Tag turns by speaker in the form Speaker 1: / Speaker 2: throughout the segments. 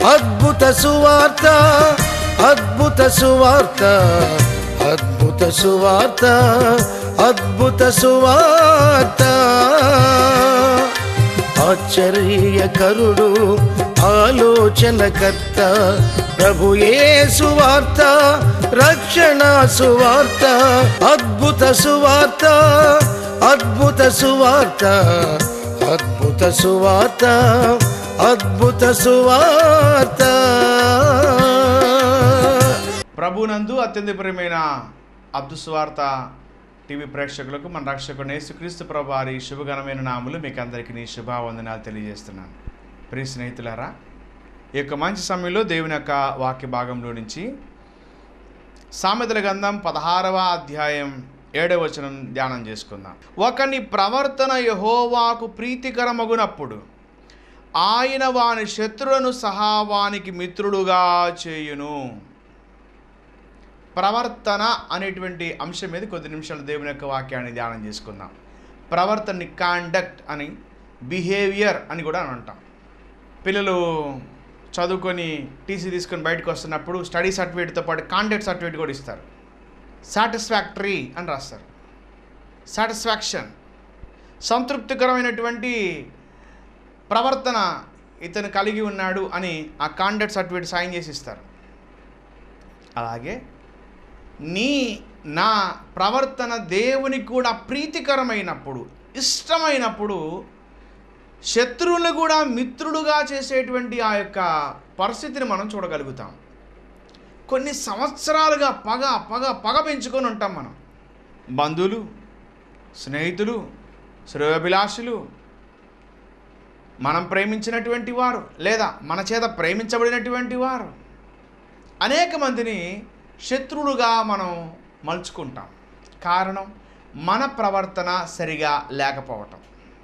Speaker 1: అద్భుత సువార్త అద్భుత సువార్త అద్భుత సువార్త అద్భుత సువార్త ఆశ్చర్యకరుడు ఆలోచనకర్త ప్రభుయే సువార్త రక్షణ సువార్త అద్భుత సువార్త అద్భుత సువార్త అద్భుత సువార్త అద్భుత సువార్త
Speaker 2: ప్రభునందు అత్యంత ప్రియమైన అబ్దు సువార్త టీవీ ప్రేక్షకులకు మన రక్షకుడు యేసుక్రీస్తు ప్రభు వారి శుభగణమైన నాములు మీకు అందరికీ నీ శుభావందనాలు తెలియజేస్తున్నాను ప్రియ స్నేహితులారా ఈ యొక్క మంచి సమయంలో దేవుని యొక్క వాక్య భాగంలో నుంచి సామెతల గంధం పదహారవ అధ్యాయం ఏడవ వచనం ధ్యానం చేసుకుందాం ఒకని ప్రవర్తన యహోవాకు ప్రీతికరమగునప్పుడు ఆయన వాని శత్రులను సహా వానికి మిత్రుడుగా చేయును ప్రవర్తన అనేటువంటి అంశం మీద కొద్ది నిమిషాలు దేవుని యొక్క వాక్యాన్ని ధ్యానం చేసుకుందాం ప్రవర్తనని కాండక్ట్ అని బిహేవియర్ అని కూడా అని అంటాం పిల్లలు చదువుకొని టీసీ తీసుకొని బయటకు వస్తున్నప్పుడు స్టడీ సర్టిఫికేట్తో పాటు కాండక్ట్ సర్టిఫికేట్ కూడా ఇస్తారు సాటిస్ఫాక్టరీ అని రాస్తారు సాటిస్ఫాక్షన్ సంతృప్తికరమైనటువంటి ప్రవర్తన ఇతను కలిగి ఉన్నాడు అని ఆ కాండక్ట్ సర్టిఫికేట్ సైన్ చేసి ఇస్తారు అలాగే నీ నా ప్రవర్తన దేవునికి కూడా ప్రీతికరమైనప్పుడు ఇష్టమైనప్పుడు శత్రువులు కూడా మిత్రుడుగా చేసేటువంటి ఆ యొక్క పరిస్థితిని మనం చూడగలుగుతాం కొన్ని సంవత్సరాలుగా పగ పగ పగ పెంచుకొని ఉంటాం మనం బంధువులు స్నేహితులు శ్రేయోభిలాషులు మనం ప్రేమించినటువంటి వారు లేదా మన చేత ప్రేమించబడినటువంటి వారు అనేక మందిని శత్రువులుగా మనం మలుచుకుంటాం కారణం మన ప్రవర్తన సరిగా లేకపోవటం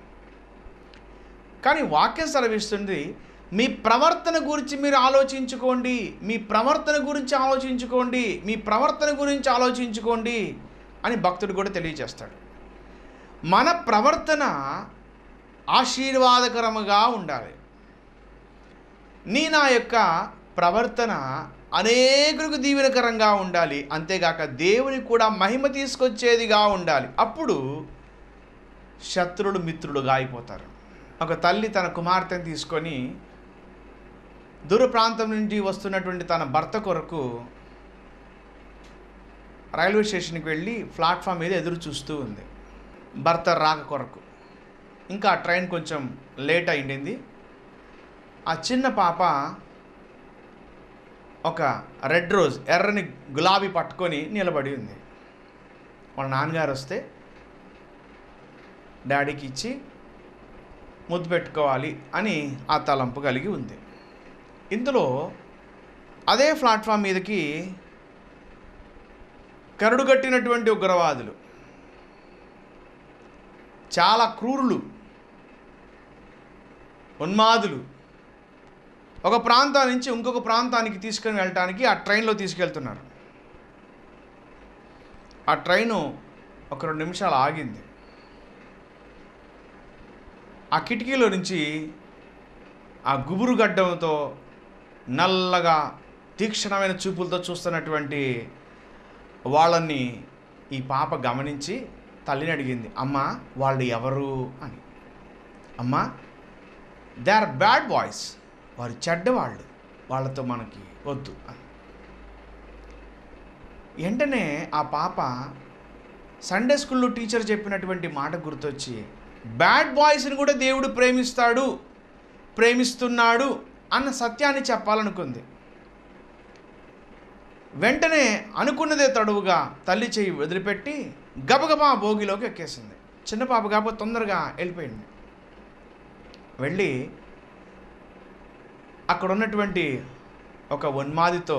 Speaker 2: కానీ వాక్యం సెలవిస్తుంది మీ ప్రవర్తన గురించి మీరు ఆలోచించుకోండి మీ ప్రవర్తన గురించి ఆలోచించుకోండి మీ ప్రవర్తన గురించి ఆలోచించుకోండి అని భక్తుడు కూడా తెలియజేస్తాడు మన ప్రవర్తన ఆశీర్వాదకరముగా ఉండాలి నీ నా యొక్క ప్రవర్తన అనేకులకు దీవెనకరంగా ఉండాలి అంతేగాక దేవునికి కూడా మహిమ తీసుకొచ్చేదిగా ఉండాలి అప్పుడు శత్రుడు మిత్రుడుగా అయిపోతారు ఒక తల్లి తన కుమార్తెను తీసుకొని దూర ప్రాంతం నుంచి వస్తున్నటువంటి తన భర్త కొరకు రైల్వే స్టేషన్కి వెళ్ళి ప్లాట్ఫామ్ మీద ఎదురు చూస్తూ ఉంది భర్త రాక కొరకు ఇంకా ఆ ట్రైన్ కొంచెం లేట్ అయింది ఆ చిన్న పాప ఒక రెడ్ రోజ్ ఎర్రని గులాబీ పట్టుకొని నిలబడి ఉంది వాళ్ళ నాన్నగారు వస్తే డాడీకి ఇచ్చి ముద్దు పెట్టుకోవాలి అని ఆ తలంపు కలిగి ఉంది ఇందులో అదే ప్లాట్ఫామ్ మీదకి కరుడుగట్టినటువంటి ఉగ్రవాదులు చాలా క్రూరులు ఉన్మాదులు ఒక ప్రాంతం నుంచి ఇంకొక ప్రాంతానికి తీసుకొని వెళ్ళటానికి ఆ ట్రైన్లో తీసుకెళ్తున్నారు ఆ ట్రైను ఒక రెండు నిమిషాలు ఆగింది ఆ కిటికీలో నుంచి ఆ గుబురు గడ్డంతో నల్లగా తీక్షణమైన చూపులతో చూస్తున్నటువంటి వాళ్ళని ఈ పాప గమనించి తల్లిని అడిగింది అమ్మ వాళ్ళు ఎవరు అని అమ్మ దే ఆర్ బ్యాడ్ బాయ్స్ వారు చెడ్డవాళ్ళు వాళ్ళతో మనకి వద్దు అని వెంటనే ఆ పాప సండే స్కూల్లో టీచర్ చెప్పినటువంటి మాట గుర్తొచ్చి బ్యాడ్ బాయ్స్ని కూడా దేవుడు ప్రేమిస్తాడు ప్రేమిస్తున్నాడు అన్న సత్యాన్ని చెప్పాలనుకుంది వెంటనే అనుకున్నదే తడువుగా తల్లి చెయ్యి వదిలిపెట్టి గబగబా భోగిలోకి ఎక్కేసింది చిన్న పాప కాకపోతే తొందరగా వెళ్ళిపోయింది వెళ్ళి అక్కడ ఉన్నటువంటి ఒక ఉన్మాదితో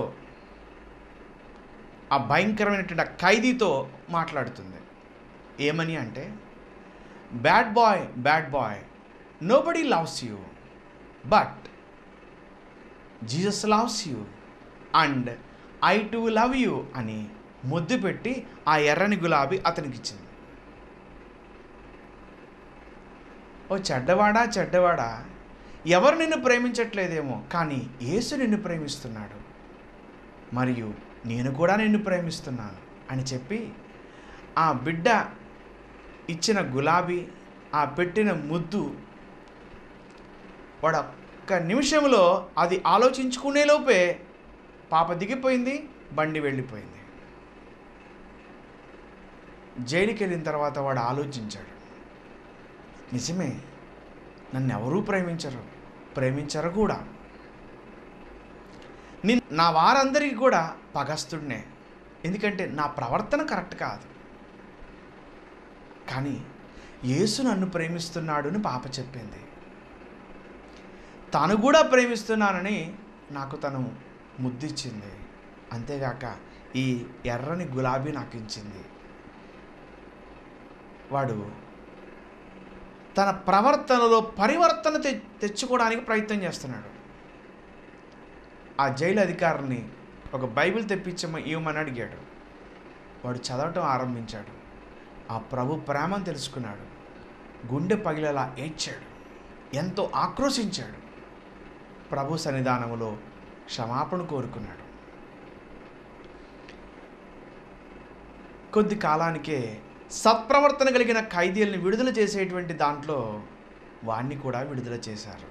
Speaker 2: ఆ భయంకరమైనటువంటి ఆ ఖైదీతో మాట్లాడుతుంది ఏమని అంటే bad boy bad boy nobody loves you but Jesus loves you and I too love you అని ముద్దు పెట్టి ఆ ఎర్రని గులాబీ అతనికి ఇచ్చింది ఓ చెడ్డవాడా చెడ్డవాడా ఎవరు నిన్ను ప్రేమించట్లేదేమో కానీ యేసు నిన్ను ప్రేమిస్తున్నాడు మరియు నేను కూడా నిన్ను ప్రేమిస్తున్నాను అని చెప్పి ఆ బిడ్డ ఇచ్చిన గులాబీ ఆ పెట్టిన ముద్దు వాడు ఒక్క నిమిషంలో అది ఆలోచించుకునే లోపే పాప దిగిపోయింది బండి వెళ్ళిపోయింది జైలుకి వెళ్ళిన తర్వాత వాడు ఆలోచించాడు నిజమే నన్ను ఎవరూ ప్రేమించరు ప్రేమించరు కూడా నేను నా వారందరికీ కూడా పగస్తుడినే ఎందుకంటే నా ప్రవర్తన కరెక్ట్ కాదు కానీ యేసు నన్ను ప్రేమిస్తున్నాడు అని పాప చెప్పింది తాను కూడా ప్రేమిస్తున్నానని నాకు తను ముద్దిచ్చింది అంతేగాక ఈ ఎర్రని గులాబీ నాకు ఇచ్చింది వాడు తన ప్రవర్తనలో పరివర్తన తె తెచ్చుకోవడానికి ప్రయత్నం చేస్తున్నాడు ఆ జైలు అధికారిని ఒక బైబిల్ తెప్పించమ ఇవ్వమని అడిగాడు వాడు చదవటం ఆరంభించాడు ఆ ప్రభు ప్రేమను తెలుసుకున్నాడు గుండె పగిలేలా ఏడ్చాడు ఎంతో ఆక్రోశించాడు ప్రభు సన్నిధానములో క్షమాపణ కోరుకున్నాడు కొద్ది కాలానికే సత్ప్రవర్తన కలిగిన ఖైదీలను విడుదల చేసేటువంటి దాంట్లో వాణ్ణి కూడా విడుదల చేశారు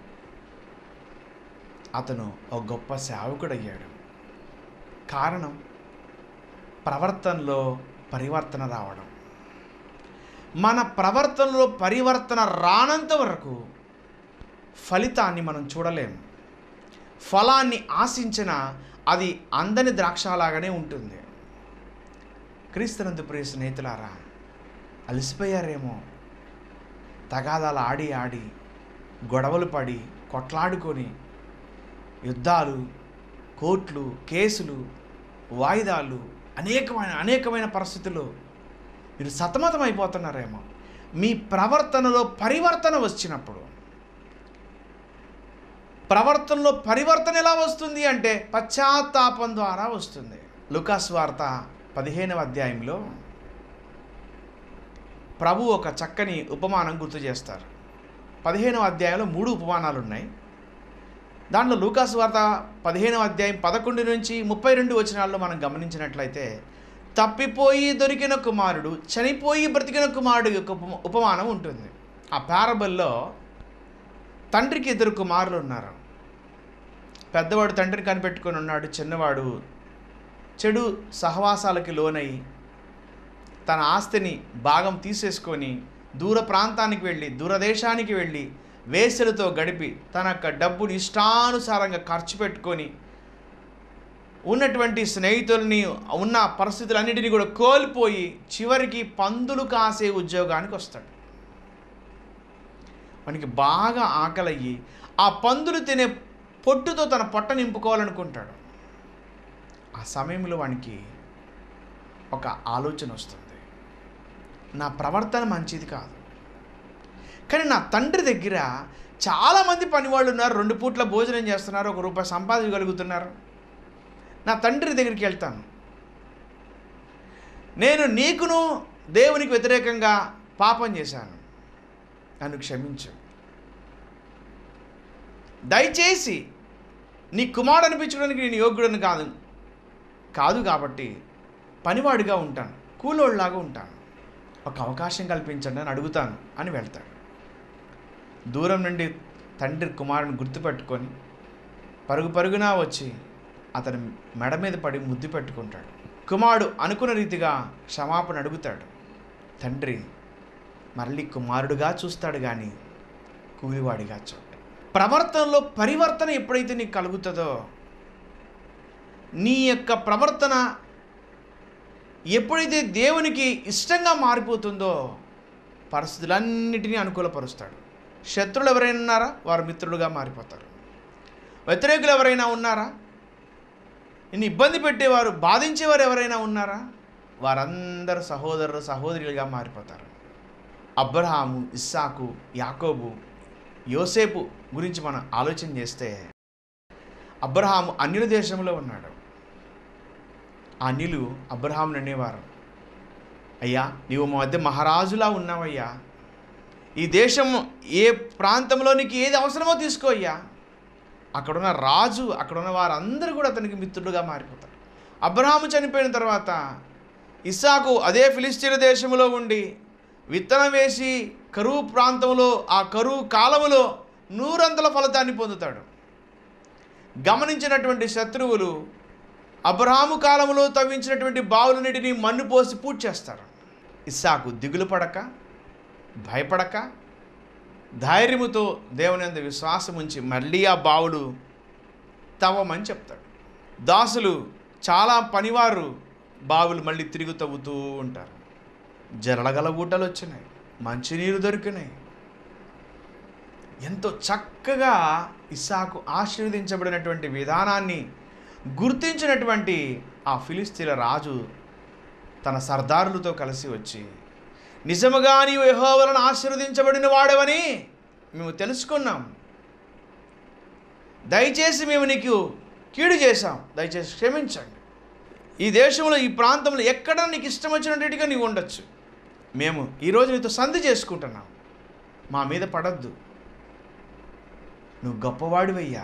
Speaker 2: అతను ఒక గొప్ప సేవకుడయ్యాడు కారణం ప్రవర్తనలో పరివర్తన రావడం మన ప్రవర్తనలో పరివర్తన రానంత వరకు ఫలితాన్ని మనం చూడలేం ఫలాన్ని ఆశించిన అది అందని ద్రాక్షలాగానే ఉంటుంది క్రీస్తునందు ప్రియ స్నేహితులారా అలసిపోయారేమో తగాదాలు ఆడి ఆడి గొడవలు పడి కొట్లాడుకొని యుద్ధాలు కోర్టులు కేసులు వాయిదాలు అనేకమైన అనేకమైన పరిస్థితుల్లో మీరు సతమతం అయిపోతున్నారేమో మీ ప్రవర్తనలో పరివర్తన వచ్చినప్పుడు ప్రవర్తనలో పరివర్తన ఎలా వస్తుంది అంటే పశ్చాత్తాపం ద్వారా వస్తుంది లుకాస్ వార్త పదిహేనవ అధ్యాయంలో ప్రభు ఒక చక్కని ఉపమానం గుర్తు చేస్తారు పదిహేనవ అధ్యాయంలో మూడు ఉపమానాలు ఉన్నాయి దాంట్లో లూకాసు వార్త పదిహేనవ అధ్యాయం పదకొండు నుంచి ముప్పై రెండు వచనాల్లో మనం గమనించినట్లయితే తప్పిపోయి దొరికిన కుమారుడు చనిపోయి బ్రతికిన కుమారుడు యొక్క ఉపమ- ఉపమానం ఉంటుంది ఆ పారబల్లో తండ్రికి ఇద్దరు కుమారులు ఉన్నారు పెద్దవాడు తండ్రిని కనిపెట్టుకొని ఉన్నాడు చిన్నవాడు చెడు సహవాసాలకి లోనై తన ఆస్తిని భాగం తీసేసుకొని దూర ప్రాంతానికి వెళ్ళి దూరదేశానికి వెళ్ళి వేసలతో గడిపి తన యొక్క డబ్బుని ఇష్టానుసారంగా ఖర్చు పెట్టుకొని ఉన్నటువంటి స్నేహితుల్ని ఉన్న పరిస్థితులన్నిటినీ కూడా కోల్పోయి చివరికి పందులు కాసే ఉద్యోగానికి వస్తాడు మనకి బాగా ఆకలయ్యి ఆ పందులు తినే పొట్టుతో తన పొట్ట నింపుకోవాలనుకుంటాడు ఆ సమయంలో వానికి ఒక ఆలోచన వస్తుంది నా ప్రవర్తన మంచిది కాదు కానీ నా తండ్రి దగ్గర చాలామంది పనివాళ్ళు ఉన్నారు రెండు పూట్ల భోజనం చేస్తున్నారు ఒక రూపాయి సంపాదించగలుగుతున్నారు నా తండ్రి దగ్గరికి వెళ్తాను నేను నీకును దేవునికి వ్యతిరేకంగా పాపం చేశాను నన్ను క్షమించు దయచేసి నీ కుమారుడు అనిపించడానికి నేను యోగ్యుడని కాదు కాదు కాబట్టి పనివాడిగా ఉంటాను కూలోళ్ళలాగా ఉంటాను ఒక అవకాశం కల్పించండి అని అడుగుతాను అని వెళ్తాడు దూరం నుండి తండ్రి కుమారుని గుర్తుపెట్టుకొని పరుగు పరుగున వచ్చి అతని మెడ మీద పడి ముద్దు పెట్టుకుంటాడు కుమారుడు అనుకున్న రీతిగా క్షమాపణ అడుగుతాడు తండ్రి మళ్ళీ కుమారుడుగా చూస్తాడు కానీ కూలివాడిగా చూడు ప్రవర్తనలో పరివర్తన ఎప్పుడైతే నీకు కలుగుతుందో నీ యొక్క ప్రవర్తన ఎప్పుడైతే దేవునికి ఇష్టంగా మారిపోతుందో పరిస్థితులన్నిటినీ అనుకూలపరుస్తాడు శత్రులు ఎవరైనా ఉన్నారా వారు మిత్రులుగా మారిపోతారు వ్యతిరేకులు ఎవరైనా ఉన్నారా నిన్ను ఇబ్బంది పెట్టేవారు బాధించేవారు ఎవరైనా ఉన్నారా వారందరూ సహోదరులు సహోదరులుగా మారిపోతారు అబ్రహాము ఇస్సాకు యాకోబు యోసేపు గురించి మనం ఆలోచన చేస్తే అబ్రహాము అన్యుల దేశంలో ఉన్నాడు ఆ అన్యులు అబ్రహాముని అనేవారు అయ్యా నీవు మా మధ్య మహారాజులా ఉన్నావయ్యా ఈ దేశం ఏ ప్రాంతంలో నీకు ఏది అవసరమో తీసుకో అయ్యా అక్కడున్న రాజు అక్కడున్న వారందరూ కూడా అతనికి మిత్రుడుగా మారిపోతారు అబ్రహాము చనిపోయిన తర్వాత ఇస్సాకు అదే ఫిలిస్తీన్ దేశంలో ఉండి విత్తనం వేసి కరువు ప్రాంతంలో ఆ కరువు కాలములో నూరంతల ఫలితాన్ని పొందుతాడు గమనించినటువంటి శత్రువులు అబ్రహాము కాలంలో తవ్వించినటువంటి బావులన్నిటిని మన్ను పోసి పూజ చేస్తారు ఇస్సాకు దిగులు పడక భయపడక ధైర్యముతో దేవుని అందు విశ్వాసం ఉంచి మళ్ళీ ఆ బావులు తవ్వమని చెప్తాడు దాసులు చాలా పనివారు బావులు మళ్ళీ తిరిగి తవ్వుతూ ఉంటారు జరలగల ఊటలు వచ్చినాయి మంచినీరు దొరికినాయి ఎంతో చక్కగా ఇస్సాకు ఆశీర్వదించబడినటువంటి విధానాన్ని గుర్తించినటువంటి ఆ ఫిలిస్తీన్ల రాజు తన సర్దారులతో కలిసి వచ్చి నిజముగా నీవు యెహోవాలను ఆశీర్వదించబడిన వాడవని మేము తెలుసుకున్నాం దయచేసి మేము నీకు కీడు చేశాం దయచేసి క్షమించండి ఈ దేశంలో ఈ ప్రాంతంలో ఎక్కడ నీకు ఇష్టం వచ్చినట్టుగా నీవు ఉండొచ్చు మేము ఈరోజు నీతో సంధి చేసుకుంటున్నాం మా మీద పడద్దు నువ్వు గొప్పవాడివయ్యా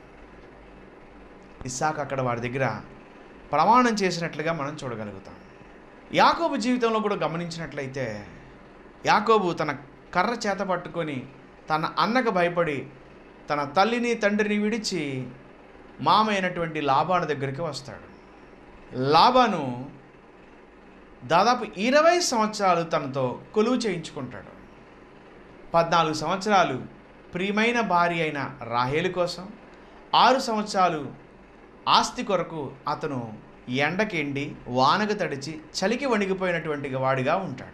Speaker 2: ఇస్సాక్ అక్కడ వాడి దగ్గర ప్రమాణం చేసినట్లుగా మనం చూడగలుగుతాం యాకోబు జీవితంలో కూడా గమనించినట్లయితే యాకోబు తన కర్ర చేత పట్టుకొని తన అన్నకు భయపడి తన తల్లిని తండ్రిని విడిచి మామ అయినటువంటి లాబాను దగ్గరికి వస్తాడు లాబాను దాదాపు ఇరవై సంవత్సరాలు తనతో కొలువు చేయించుకుంటాడు పద్నాలుగు సంవత్సరాలు ప్రియమైన భార్య అయిన రాహేలు కోసం ఆరు సంవత్సరాలు ఆస్తి కొరకు అతను ఎండకెండి వానకు తడిచి చలికి వణిగిపోయినటువంటి వాడిగా ఉంటాడు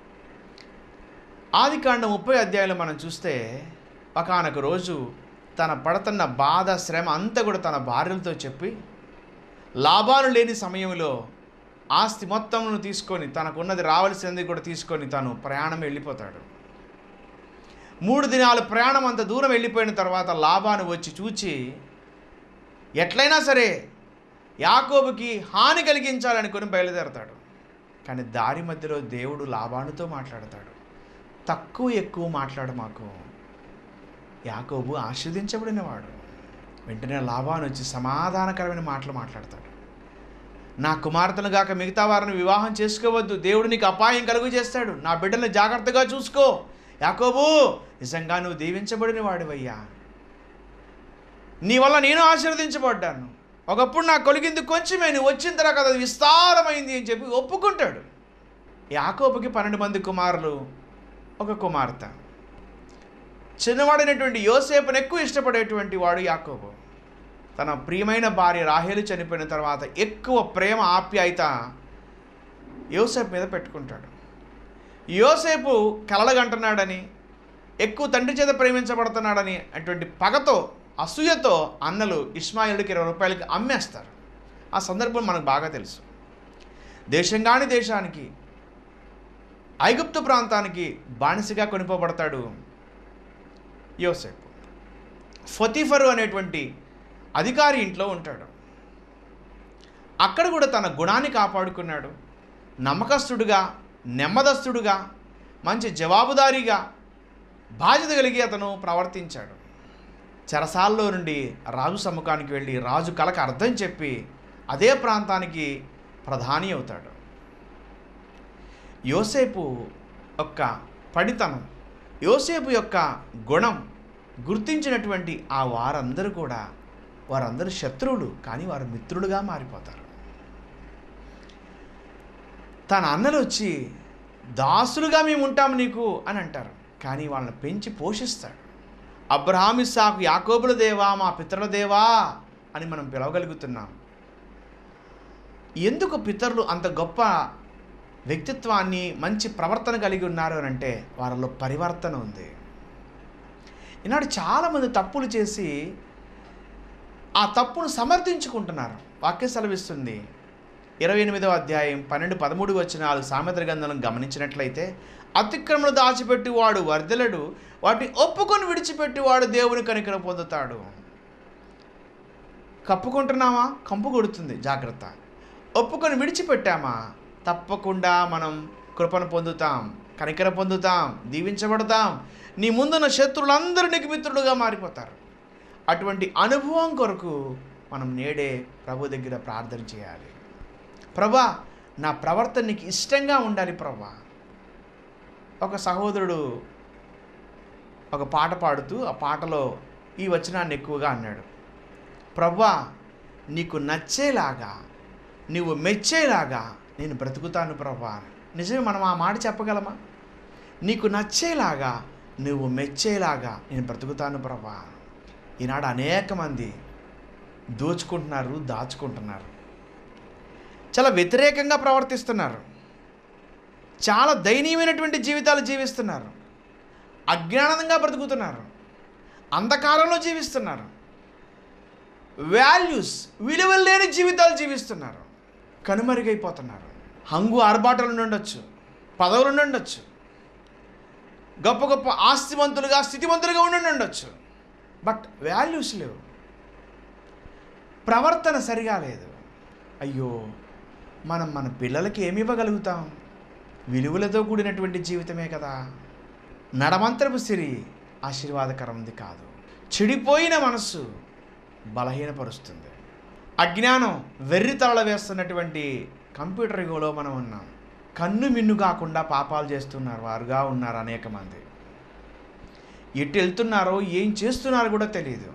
Speaker 2: ఆది కాండ ముప్పై అధ్యాయంలో మనం చూస్తే ఒకనొక రోజు తన పడుతున్న బాధ శ్రమ అంతా కూడా తన భార్యలతో చెప్పి లాభాలు లేని సమయంలో ఆస్తి మొత్తంను తీసుకొని తనకున్నది రావాల్సింది కూడా తీసుకొని తను ప్రయాణం వెళ్ళిపోతాడు మూడు దినాలు ప్రయాణం అంత దూరం వెళ్ళిపోయిన తర్వాత లాభాను వచ్చి చూచి ఎట్లయినా సరే యాకోబుకి హాని కలిగించాలనుకొని బయలుదేరతాడు కానీ దారి మధ్యలో దేవుడు లాభానుతో మాట్లాడతాడు తక్కువ ఎక్కువ మాట్లాడు మాకు యాకోబు ఆస్వాదించబడినవాడు వెంటనే లాభాను వచ్చి సమాధానకరమైన మాటలు మాట్లాడతాడు నా కుమార్తెను గాక మిగతా వారిని వివాహం చేసుకోవద్దు దేవుడు నీకు అపాయం కలుగు చేస్తాడు నా బిడ్డలను జాగ్రత్తగా చూసుకో యాకోబు నిజంగా నువ్వు దీవించబడిన వాడివయ్యా నీ వల్ల నేను ఆశీర్వదించబడ్డాను ఒకప్పుడు నా కొలిగింది కొంచెమే నువ్వు వచ్చిన తర్వాత అది విస్తారమైంది అని చెప్పి ఒప్పుకుంటాడు యాకోబుకి పన్నెండు మంది కుమారులు ఒక కుమార్తె చిన్నవాడైనటువంటి యోసేపును ఎక్కువ ఇష్టపడేటువంటి వాడు యాకోబు తన ప్రియమైన భార్య రాహేలు చనిపోయిన తర్వాత ఎక్కువ ప్రేమ ఆప్యాయత యోసేపు మీద పెట్టుకుంటాడు యోసేపు కలలగంటున్నాడని ఎక్కువ తండ్రి చేత ప్రేమించబడుతున్నాడని అటువంటి పగతో అసూయతో అన్నలు ఇస్మాయిల్కి ఇరవై రూపాయలకి అమ్మేస్తారు ఆ సందర్భం మనకు బాగా తెలుసు దేశం కాని దేశానికి ఐగుప్తు ప్రాంతానికి బానిసగా కొనిపోబడతాడు యోసేపు ఫతీఫరు అనేటువంటి అధికారి ఇంట్లో ఉంటాడు అక్కడ కూడా తన గుణాన్ని కాపాడుకున్నాడు నమ్మకస్తుడుగా నెమ్మదస్తుడుగా మంచి జవాబుదారీగా బాధ్యత కలిగి అతను ప్రవర్తించాడు చెరసాల్లో నుండి రాజు సమ్ముఖానికి వెళ్ళి రాజు కలకు అర్థం చెప్పి అదే ప్రాంతానికి ప్రధాని అవుతాడు యోసేపు యొక్క పడితనం యోసేపు యొక్క గుణం గుర్తించినటువంటి ఆ వారందరూ కూడా వారందరూ శత్రువులు కానీ వారు మిత్రులుగా మారిపోతారు తన అన్నలు వచ్చి దాసులుగా మేము ఉంటాము నీకు అని అంటారు కానీ వాళ్ళని పెంచి పోషిస్తాడు అబ్రహామిస్సాకు యాకోబుల దేవా మా పితరుల దేవా అని మనం పిలవగలుగుతున్నాం ఎందుకు పితరులు అంత గొప్ప వ్యక్తిత్వాన్ని మంచి ప్రవర్తన కలిగి ఉన్నారు అని అంటే వారిలో పరివర్తన ఉంది ఈనాడు చాలామంది తప్పులు చేసి ఆ తప్పును సమర్థించుకుంటున్నారు వాక్య సెలవిస్తుంది ఇరవై ఎనిమిదవ అధ్యాయం పన్నెండు పదమూడు వచనాలు సామెత గ్రంథం గమనించినట్లయితే అతిక్రమను దాచిపెట్టివాడు వర్ధలడు వాటిని ఒప్పుకొని విడిచిపెట్టివాడు దేవుని కనికర పొందుతాడు కప్పుకుంటున్నామా కంపు కొడుతుంది జాగ్రత్త ఒప్పుకొని విడిచిపెట్టామా తప్పకుండా మనం కృపను పొందుతాం కనికర పొందుతాం దీవించబడతాం నీ ముందున్న శత్రువులందరూ నీకు మిత్రులుగా మారిపోతారు అటువంటి అనుభవం కొరకు మనం నేడే ప్రభు దగ్గర ప్రార్థన చేయాలి ప్రభా నా ప్రవర్తన నీకు ఇష్టంగా ఉండాలి ప్రభా ఒక సహోదరుడు ఒక పాట పాడుతూ ఆ పాటలో ఈ వచనాన్ని ఎక్కువగా అన్నాడు ప్రభా నీకు నచ్చేలాగా నీవు మెచ్చేలాగా నేను బ్రతుకుతాను ప్రభా నిజమే మనం ఆ మాట చెప్పగలమా నీకు నచ్చేలాగా నువ్వు మెచ్చేలాగా నేను బ్రతుకుతాను ప్రభా ఈనాడు అనేక మంది దోచుకుంటున్నారు దాచుకుంటున్నారు చాలా వ్యతిరేకంగా ప్రవర్తిస్తున్నారు చాలా దయనీయమైనటువంటి జీవితాలు జీవిస్తున్నారు అజ్ఞానంగా బ్రతుకుతున్నారు అంధకారంలో జీవిస్తున్నారు వాల్యూస్ విలువలు లేని జీవితాలు జీవిస్తున్నారు కనుమరుగైపోతున్నారు హంగు ఆర్భాటాలు ఉండొచ్చు పదవులు ఉండొచ్చు గొప్ప గొప్ప ఆస్తివంతులుగా స్థితివంతులుగా ఉండి ఉండొచ్చు బట్ వాల్యూస్ లేవు ప్రవర్తన సరిగా లేదు అయ్యో మనం మన పిల్లలకి ఏమి ఇవ్వగలుగుతాం విలువలతో కూడినటువంటి జీవితమే కదా నడమంతరపు సిరి ఆశీర్వాదకరంది కాదు చెడిపోయిన మనస్సు బలహీనపరుస్తుంది అజ్ఞానం వెర్రి తలల వేస్తున్నటువంటి కంప్యూటర్ యుగంలో మనం ఉన్నాం కన్ను మిన్ను కాకుండా పాపాలు చేస్తున్నారు వారుగా ఉన్నారు అనేక మంది ఎటు వెళ్తున్నారో ఏం చేస్తున్నారో కూడా తెలియదు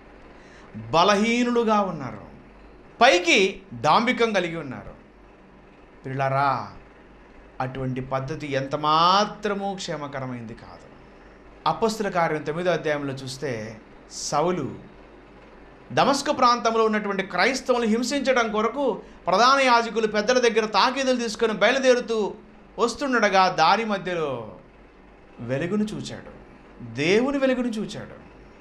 Speaker 2: బలహీనులుగా ఉన్నారు పైకి డాంబికం కలిగి ఉన్నారు పిల్లరా అటువంటి పద్ధతి ఎంత మాత్రమూ క్షేమకరమైంది కాదు అపస్తుల కార్యం తొమ్మిదో అధ్యాయంలో చూస్తే సౌలు దమస్క ప్రాంతంలో ఉన్నటువంటి క్రైస్తవులను హింసించడం కొరకు ప్రధాన యాజకులు పెద్దల దగ్గర తాకీదులు తీసుకొని బయలుదేరుతూ వస్తుండగా దారి మధ్యలో వెలుగును చూచాడు దేవుని వెలుగును చూచాడు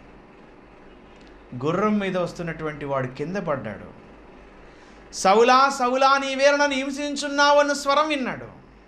Speaker 2: గుర్రం మీద వస్తున్నటువంటి వాడు కింద పడ్డాడు సౌలా సౌలా నీవేళ నన్ను హింసించున్నావు అన్న స్వరం విన్నాడు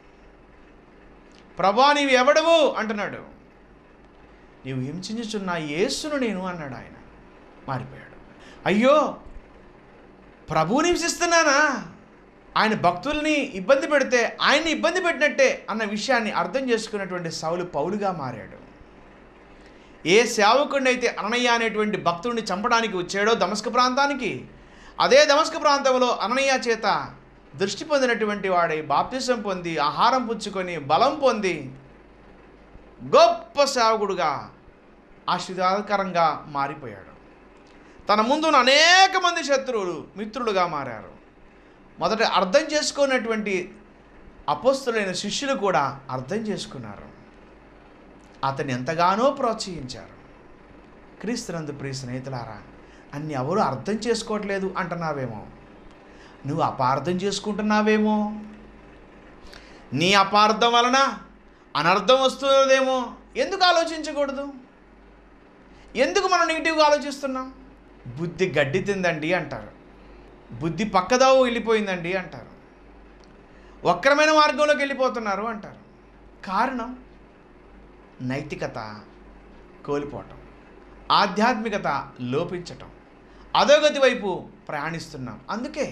Speaker 2: ప్రభా నీవు ఎవడవు అంటున్నాడు నీవు హింసించుచున్న యేసును నేను అన్నాడు ఆయన మారిపోయాడు అయ్యో ప్రభువుని హింసిస్తున్నానా ఆయన భక్తుల్ని ఇబ్బంది పెడితే ఆయన్ని ఇబ్బంది పెట్టినట్టే అన్న విషయాన్ని అర్థం చేసుకున్నటువంటి సౌలు పౌలుగా మారాడు ఏ సేవకుడిని అయితే అననయ్య అనేటువంటి భక్తుడిని చంపడానికి వచ్చాడో దమస్క ప్రాంతానికి అదే దమస్క ప్రాంతంలో అననయ్య చేత దృష్టి పొందినటువంటి వాడై బాప్తిసం పొంది ఆహారం పుచ్చుకొని బలం పొంది గొప్ప సేవకుడుగా ఆశీర్వాదకరంగా మారిపోయాడు తన ముందున్న అనేక మంది శత్రువులు మిత్రులుగా మారారు మొదట అర్థం చేసుకున్నటువంటి అపోస్తులైన శిష్యులు కూడా అర్థం చేసుకున్నారు అతన్ని ఎంతగానో ప్రోత్సహించారు క్రీస్తునందు ప్రియ స్నేహితులారా అన్ని ఎవరు అర్థం చేసుకోవట్లేదు అంటున్నావేమో నువ్వు అపార్థం చేసుకుంటున్నావేమో నీ అపార్థం వలన అనర్థం వస్తున్నదేమో ఎందుకు ఆలోచించకూడదు ఎందుకు మనం నెగిటివ్గా ఆలోచిస్తున్నాం బుద్ధి గడ్డి తిందండి అంటారు బుద్ధి పక్కదావు వెళ్ళిపోయిందండి అంటారు వక్రమైన మార్గంలోకి వెళ్ళిపోతున్నారు అంటారు కారణం నైతికత కోల్పోవటం ఆధ్యాత్మికత లోపించటం అధోగతి వైపు ప్రయాణిస్తున్నాం అందుకే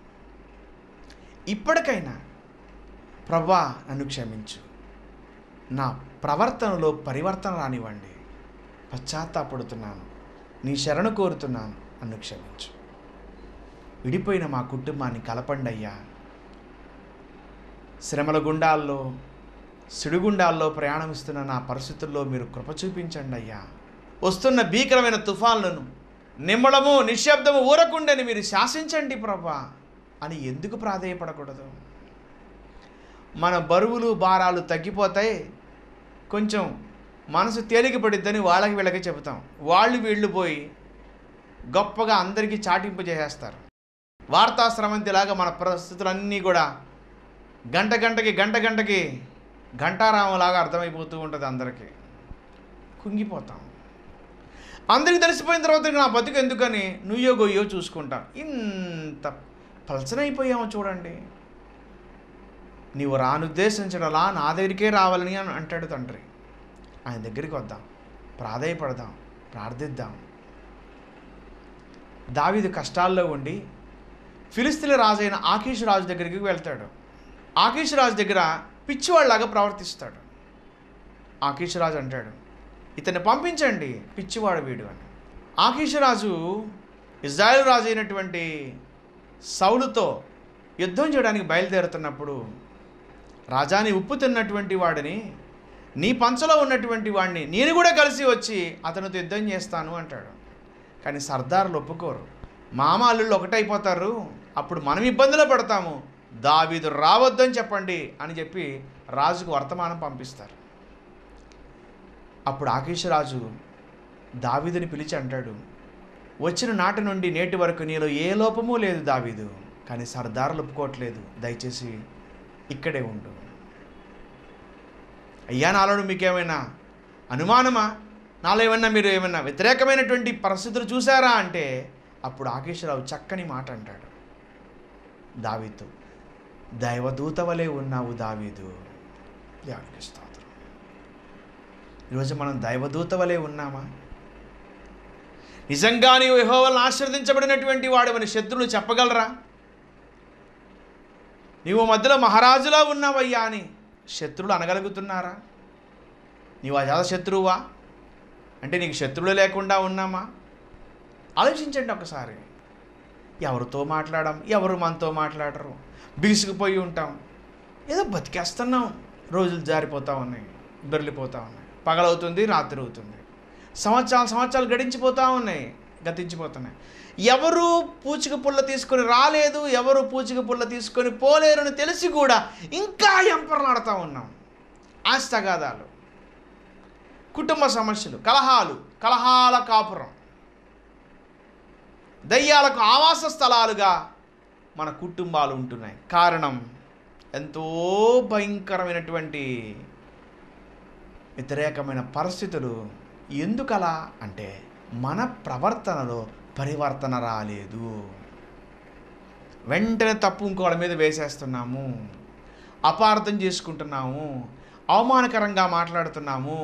Speaker 2: ఇప్పటికైనా ప్రభా నన్ను క్షమించు నా ప్రవర్తనలో పరివర్తన రానివ్వండి పశ్చాత్తాపడుతున్నాను నీ శరణు కోరుతున్నాను నన్ను క్షమించు విడిపోయిన మా కుటుంబాన్ని కలపండి అయ్యా శ్రమల గుండాల్లో సిడిగుండాల్లో ప్రయాణమిస్తున్న నా పరిస్థితుల్లో మీరు కృప చూపించండి అయ్యా వస్తున్న భీకరమైన తుఫాన్లను నిమ్మడము నిశ్శబ్దము ఊరకుండని మీరు శాసించండి ప్రభా అని ఎందుకు ప్రాధేయపడకూడదు మన బరువులు భారాలు తగ్గిపోతాయి కొంచెం మనసు తేలిక పడిద్దని వాళ్ళకి వీళ్ళకి చెబుతాం వాళ్ళు వీళ్ళు పోయి గొప్పగా అందరికీ చాటింపు చేసేస్తారు వార్తా స్రవంతిలాగా మన పరిస్థితులన్నీ కూడా గంట గంటకి గంట గంటకి ఘంటారామంలాగా అర్థమైపోతూ ఉంటుంది అందరికీ కుంగిపోతాం అందరికి తెలిసిపోయిన తర్వాత ఇక నా బతుకు ఎందుకని నుయ్యో గొయ్యో చూసుకుంటాం ఇంత పలచనైపోయామో చూడండి నీవు రానుద్దేశించడలా నా దగ్గరికే రావాలని అని అంటాడు తండ్రి ఆయన దగ్గరికి వద్దాం ప్రాధాయపడదాం ప్రార్థిద్దాం దావీదు కష్టాల్లో ఉండి ఫిలిస్తీన్ల రాజైన ఆకీష్ రాజు దగ్గరికి వెళ్తాడు ఆకీష్ రాజు దగ్గర పిచ్చివాళ్ళలాగా ప్రవర్తిస్తాడు ఆకీషరాజు అంటాడు ఇతన్ని పంపించండి పిచ్చివాడు వీడు అని ఆకీషరాజు ఇజ్రాయెల్ రాజు అయినటువంటి సౌలుతో యుద్ధం చేయడానికి బయలుదేరుతున్నప్పుడు రాజాని ఉప్పు తిన్నటువంటి వాడిని నీ పంచలో ఉన్నటువంటి వాడిని నేను కూడా కలిసి వచ్చి అతనితో యుద్ధం చేస్తాను అంటాడు కానీ సర్దార్లు ఒప్పుకోరు మామ అల్లుళ్ళు ఒకటైపోతారు అప్పుడు మనం ఇబ్బందులు పడతాము దావీదు రావద్దని చెప్పండి అని చెప్పి రాజుకు వర్తమానం పంపిస్తారు అప్పుడు ఆకేశరాజు దావీదుని పిలిచి అంటాడు వచ్చిన నాటి నుండి నేటి వరకు నీలో ఏ లోపమూ లేదు దావీదు కానీ సర్దారులు ఒప్పుకోవట్లేదు దయచేసి ఇక్కడే ఉండు అయ్యా నాలో మీకేమైనా అనుమానమా నాలో ఏమన్నా మీరు ఏమన్నా వ్యతిరేకమైనటువంటి పరిస్థితులు చూసారా అంటే అప్పుడు ఆకేశ్వరరావు చక్కని మాట అంటాడు దావీదు దైవదూత వలె ఉన్నావు దావీదు దేవునికి స్తోత్రం ఈరోజు మనం దైవదూత వలె ఉన్నామా నిజంగా నీవు యెహోవాను ఆశీర్వదించబడినటువంటి వాడవని శత్రువులు చెప్పగలరా నీవు మధ్యలో మహారాజులా ఉన్నావయ్యా అని శత్రువులు అనగలుగుతున్నారా నీవు అజాత శత్రువా అంటే నీకు శత్రువులు లేకుండా ఉన్నామా ఆలోచించండి ఒకసారి ఎవరితో మాట్లాడడం ఎవరు మనతో మాట్లాడరు బిగుసుకుపోయి ఉంటాం ఏదో బతికేస్తున్నాం రోజులు జారిపోతూ ఉన్నాయి బెర్లిపోతూ ఉన్నాయి పగలవుతుంది రాత్రి అవుతుంది సంవత్సరాలు సంవత్సరాలు గడించిపోతూ ఉన్నాయి గతించిపోతున్నాయి ఎవరు పూచిక పుల్ల తీసుకొని రాలేదు ఎవరు పూచిక పుల్ల తీసుకొని పోలేరని తెలిసి కూడా ఇంకా ఎంపర్లాడుతూ ఉన్నాం ఆస్తగాదాలు కుటుంబ సమస్యలు కలహాలు కలహాల కాపురం దయ్యాలకు ఆవాస స్థలాలుగా మన కుటుంబాలు ఉంటున్నాయి కారణం ఎంతో భయంకరమైనటువంటి వ్యతిరేకమైన పరిస్థితులు ఎందుకలా అంటే మన ప్రవర్తనలో పరివర్తన రాలేదు వెంటనే తప్పు ఇంకోళ్ళ మీద వేసేస్తున్నాము అపార్థం చేసుకుంటున్నాము అవమానకరంగా మాట్లాడుతున్నాము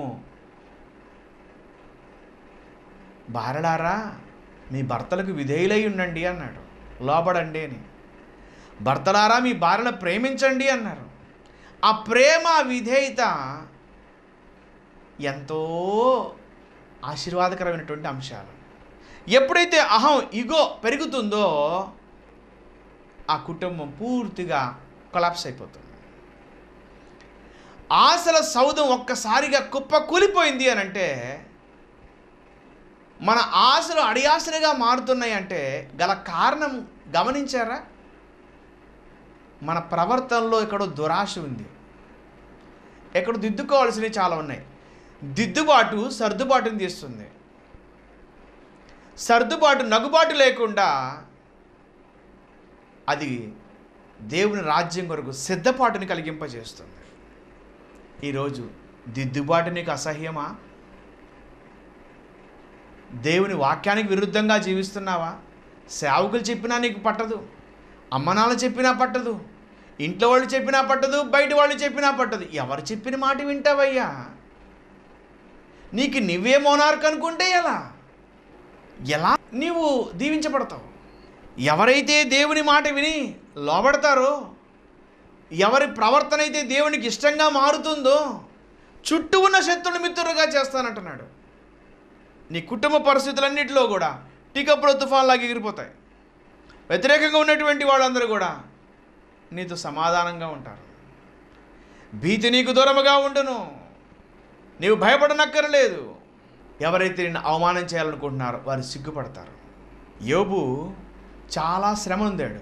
Speaker 2: భార్యలారా మీ భర్తలకు విధేయులై ఉండండి అన్నాడు లోబడండి అని భర్తలారా మీ భార్యను ప్రేమించండి అన్నారు ఆ ప్రేమ విధేయత ఎంతో ఆశీర్వాదకరమైనటువంటి అంశాలు ఎప్పుడైతే అహం ఇగో పెరుగుతుందో ఆ కుటుంబం పూర్తిగా కొలాప్స్ అయిపోతుంది ఆశల సౌధం ఒక్కసారిగా కుప్ప కూలిపోయింది అని అంటే మన ఆశలు అడియాశలుగా మారుతున్నాయి అంటే గల కారణం గమనించారా మన ప్రవర్తనలో ఎక్కడో దురాశ ఉంది ఎక్కడ దిద్దుకోవాల్సినవి చాలా ఉన్నాయి దిద్దుబాటు సర్దుబాటుని తీస్తుంది సర్దుబాటు నగుబాటు లేకుండా అది దేవుని రాజ్యం కొరకు సిద్ధపాటుని కలిగింపజేస్తుంది ఈరోజు దిద్దుబాటు నీకు అసహ్యమా దేవుని వాక్యానికి విరుద్ధంగా జీవిస్తున్నావా సేవకులు చెప్పినా నీకు పట్టదు అమ్మనాలు చెప్పినా పట్టదు ఇంట్లో వాళ్ళు చెప్పినా పట్టదు బయట వాళ్ళు చెప్పినా పట్టదు ఎవరు చెప్పిన మాట వింటావయ్యా నీకు నువ్వే మోనార్క్ అనుకుంటే ఎలా ఎలా నీవు దీవించబడతావు ఎవరైతే దేవుని మాట విని లోబడతారో ఎవరి ప్రవర్తన అయితే దేవునికి ఇష్టంగా మారుతుందో చుట్టూ ఉన్న శత్రువుని మిత్రులుగా చేస్తానంటున్నాడు నీ కుటుంబ పరిస్థితులన్నింటిలో కూడా టీకప్పుడు తుఫాన్లాగా ఎగిరిపోతాయి వ్యతిరేకంగా ఉన్నటువంటి వాళ్ళందరూ కూడా నీతో సమాధానంగా ఉంటారు భీతి నీకు దూరముగా ఉండును నీవు భయపడనక్కర్లేదు ఎవరైతే నిన్ను అవమానం చేయాలనుకుంటున్నారో వారు సిగ్గుపడతారు యోబు చాలా శ్రమ ఉందాడు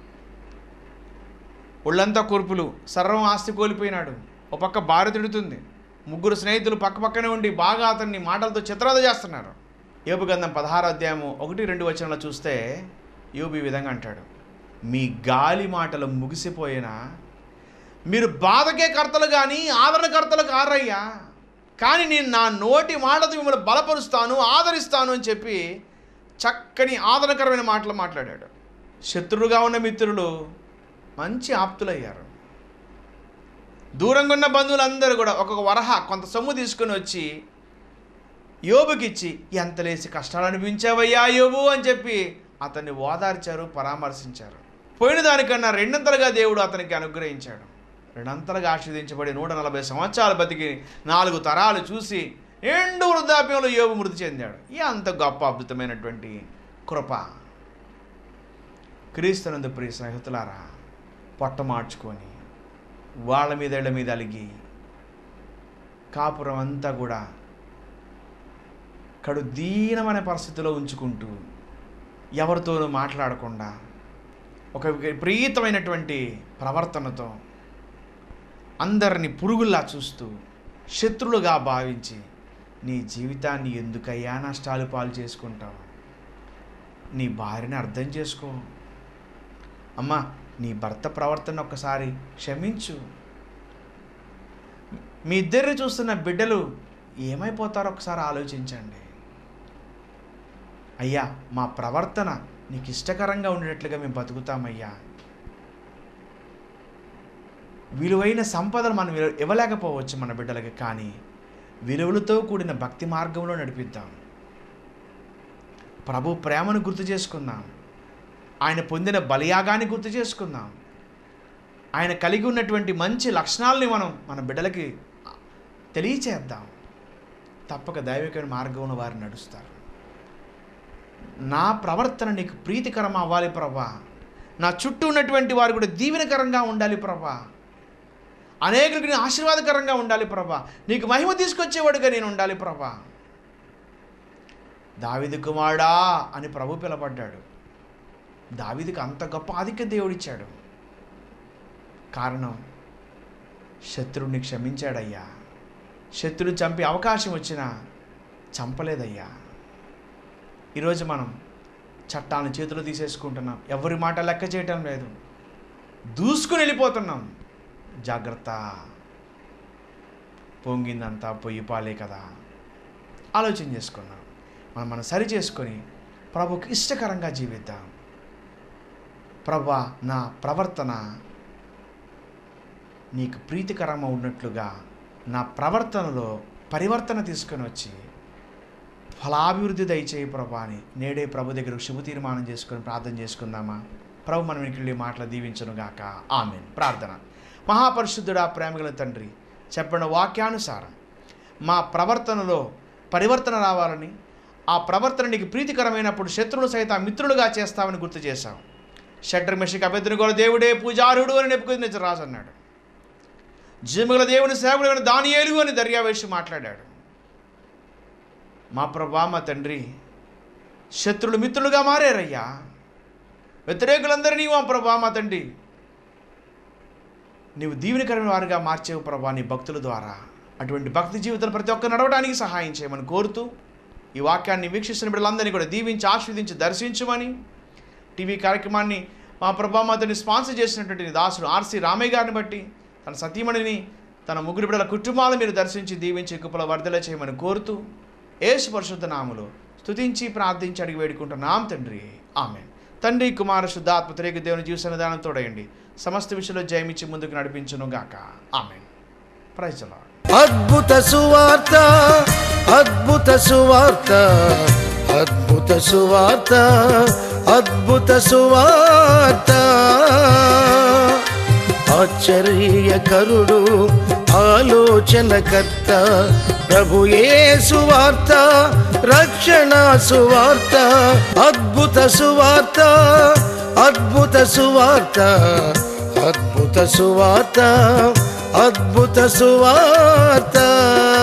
Speaker 2: ఒళ్ళంతా కూర్పులు సర్వం ఆస్తి కోల్పోయినాడు ఒక పక్క భార్య తిడుతుంది ముగ్గురు స్నేహితులు పక్క పక్కనే ఉండి బాగా అతన్ని మాటలతో చిత్రాలు చేస్తున్నారు యోబు గంధం పదహారు అధ్యాయము ఒకటి రెండు వచనంలో చూస్తే యోబు ఈ విధంగా అంటాడు మీ గాలి మాటలు ముగిసిపోయినా మీరు బాధకే కర్తలు కానీ ఆదరణకర్తలు కారయ్యా కానీ నేను నా నోటి మాటతో మిమ్మల్ని బలపరుస్తాను ఆదరిస్తాను అని చెప్పి చక్కని ఆదరణకరమైన మాటలు మాట్లాడాడు శత్రువుగా ఉన్న మిత్రులు మంచి ఆప్తులయ్యారు దూరంగా ఉన్న బంధువులందరూ కూడా ఒక్కొక్క వరహ కొంత సొమ్ము తీసుకొని వచ్చి యోబుకిచ్చి ఎంత లేసి కష్టాలు అనిపించావయ్యా యోబు అని చెప్పి అతన్ని ఓదార్చారు పరామర్శించారు పోయిన దానికన్నా రెండంతలుగా దేవుడు అతనికి అనుగ్రహించాడు రెండంతలుగా ఆశీర్వదించబడి నూట నలభై సంవత్సరాలు బతికి నాలుగు తరాలు చూసి ఎండు వృద్ధాప్యంలో యోగు మృతి చెందాడు ఈ అంత గొప్ప అద్భుతమైనటువంటి కృప క్రీస్తునందు ప్రియ స్నేహితులారా పొట్ట మార్చుకొని వాళ్ళ మీద ఇళ్ళ మీద అలిగి కాపురం అంతా కూడా కడు దీనమైన పరిస్థితిలో ఉంచుకుంటూ ఎవరితోనూ మాట్లాడకుండా ఒక విపరీతమైనటువంటి ప్రవర్తనతో అందరిని పురుగుల్లా చూస్తూ శత్రులుగా భావించి నీ జీవితాన్ని ఎందుకయ్యా నష్టాలు పాలు చేసుకుంటావు నీ భార్యని అర్థం చేసుకో అమ్మా నీ భర్త ప్రవర్తన ఒక్కసారి క్షమించు మీ ఇద్దరిని చూస్తున్న బిడ్డలు ఏమైపోతారో ఒకసారి ఆలోచించండి అయ్యా మా ప్రవర్తన నీకు ఇష్టకరంగా ఉండేటట్లుగా మేము బతుకుతామయ్యా విలువైన సంపదలు మనం ఇవ్వ- ఇవ్వలేకపోవచ్చు మన బిడ్డలకి కానీ విలువలతో కూడిన భక్తి మార్గంలో నడిపిద్దాం ప్రభు ప్రేమను గుర్తు చేసుకుందాం ఆయన పొందిన బలియాగాన్ని గుర్తు చేసుకుందాం ఆయన కలిగి ఉన్నటువంటి మంచి లక్షణాలని మనం మన బిడ్డలకి తెలియచేద్దాం తప్పక దైవికమైన మార్గంలో వారు నడుస్తారు నా ప్రవర్తన నీకు ప్రీతికరం అవ్వాలి ప్రభా నా చుట్టూ ఉన్నటువంటి వారు కూడా దీవెనకరంగా ఉండాలి ప్రభా అనేకులకు నేను ఆశీర్వాదకరంగా ఉండాలి ప్రభా నీకు మహిమ తీసుకొచ్చేవాడుగా నేను ఉండాలి ప్రభా దావిది కుమారుడా అని ప్రభు పిలబడ్డాడు దావిదికి అంత గొప్ప ఆధిక్య దేవుడిచ్చాడు కారణం శత్రువుని క్షమించాడయ్యా శత్రువుని చంపే అవకాశం వచ్చినా చంపలేదయ్యా ఈరోజు మనం చట్టాలను చేతిలో తీసేసుకుంటున్నాం ఎవరి మాట లెక్క చేయటం లేదు దూసుకుని వెళ్ళిపోతున్నాం జాగ్రత్త పొంగిందంతా పొయ్యి పాలే కదా ఆలోచన చేసుకున్నాం మనం మనం సరి చేసుకొని ప్రభుకి ఇష్టకరంగా జీవిద్దాం ప్రభా నా ప్రవర్తన నీకు ప్రీతికరంగా ఉన్నట్లుగా నా ప్రవర్తనలో పరివర్తన తీసుకొని వచ్చి ఫలాభివృద్ధి దయచేయి ప్రభా అని నేడే ప్రభు దగ్గర శుభ తీర్మానం చేసుకొని ప్రార్థన చేసుకుందామా ప్రభు మనం ఇంటి మాటలు దీవించను గాక ఆమెన్ ప్రార్థన మహాపరిశుద్ధుడా ప్రేమగల తండ్రి చెప్పిన వాక్యానుసారం మా ప్రవర్తనలో పరివర్తన రావాలని ఆ ప్రవర్తన నీకు ప్రీతికరమైనప్పుడు శత్రువులు సైతం మిత్రులుగా చేస్తామని గుర్తు చేశాం షట్టర్ మెషిక్ అభ్యర్థిని కూడా దేవుడే పూజారుడు అని నెప్పుకుని రాజు అన్నాడు జీమగల దేవుని సేవకుడు అని దానియేలు అని దర్యావేసి మాట్లాడాడు మా ప్రభా మా తండ్రి శత్రులు మిత్రులుగా మారారయ్యా వ్యతిరేకులందరినీ మా ప్రభా మా తండ్రి నీవు దీవెనకరమైన వారుగా మార్చేవు ప్రభా నీ భక్తుల ద్వారా అటువంటి భక్తి జీవితం ప్రతి ఒక్క నడవడానికి సహాయం చేయమని కోరుతూ ఈ వాక్యాన్ని వీక్షిస్తున్న బిడ్డలందరినీ కూడా దీవించి ఆస్వాదించి దర్శించమని టీవీ కార్యక్రమాన్ని మా ప్రభా మాతని స్పాన్సర్ చేసినటువంటి నీ దాసుడు ఆర్సి రామయ్య గారిని బట్టి తన సతీమణిని తన ముగ్గురు బిడ్డల కుటుంబాలను మీరు దర్శించి దీవించి కుప్పల వర్ధల చేయమని కోరుతూ ఏసు పరిశుద్ధ నాములు స్తుతించి ప్రార్థించి అడిగి వేడుకుంటున్నాం తండ్రి ఆమె తండ్రి కుమార శుద్ధాత్మ త్రేక దేవుని జీవ దానం తోడయండి సమస్త విషయంలో జయమిచ్చి ముందుకు నడిపించును గాక ఆమె ప్రైజలా
Speaker 1: అద్భుత సువార్త అద్భుత సువార్త అద్భుత సువార్త అద్భుత సువార్త ఆశ్చర్యకరుడు ఆలోచనకర్త ప్రభుయే సువార్త రక్షణ సువార్త అద్భుత సువార్త అద్భుత సువార్త అద్భుత సువార్త అద్భుత సువార్త